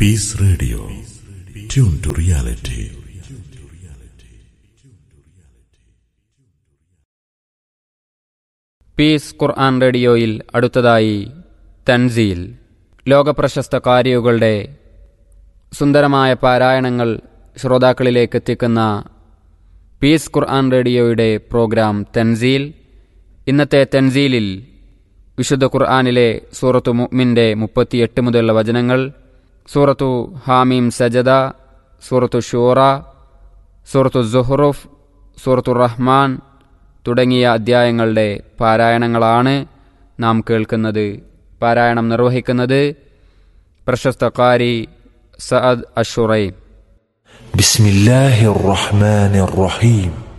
Peace Radio. Tune to reality. Peace Quran റേഡിയോയിൽ അടുത്തതായി തൻസീൽ ലോകപ്രശസ്ത കാരിയുകളുടെ സുന്ദരമായ പാരായണങ്ങൾ ശ്രോതാക്കളിലേക്ക് എത്തിക്കുന്ന പീസ് ഖുർആൻ റേഡിയോയുടെ പ്രോഗ്രാം തൻസീൽ ഇന്നത്തെ തൻസീലിൽ വിശുദ്ധ ഖുർആനിലെ സൂറത്തു മുഅ്മിൻ്റെ മുപ്പത്തിയെട്ട് മുതലുള്ള വചനങ്ങൾ സൂറത്തു ഹാമീം സജദ സൂറത്തു ഷൂറ സൂറത്തു സുഹ്റുഫ് സൂറത്തു റഹ്മാൻ തുടങ്ങിയ അധ്യായങ്ങളുടെ പാരായണങ്ങളാണ് നാം കേൾക്കുന്നത് പാരായണം നിർവഹിക്കുന്നത് പ്രശസ്ത കാരി സഅദ് അഷുറൈം بسم الله الرحمن الرحيم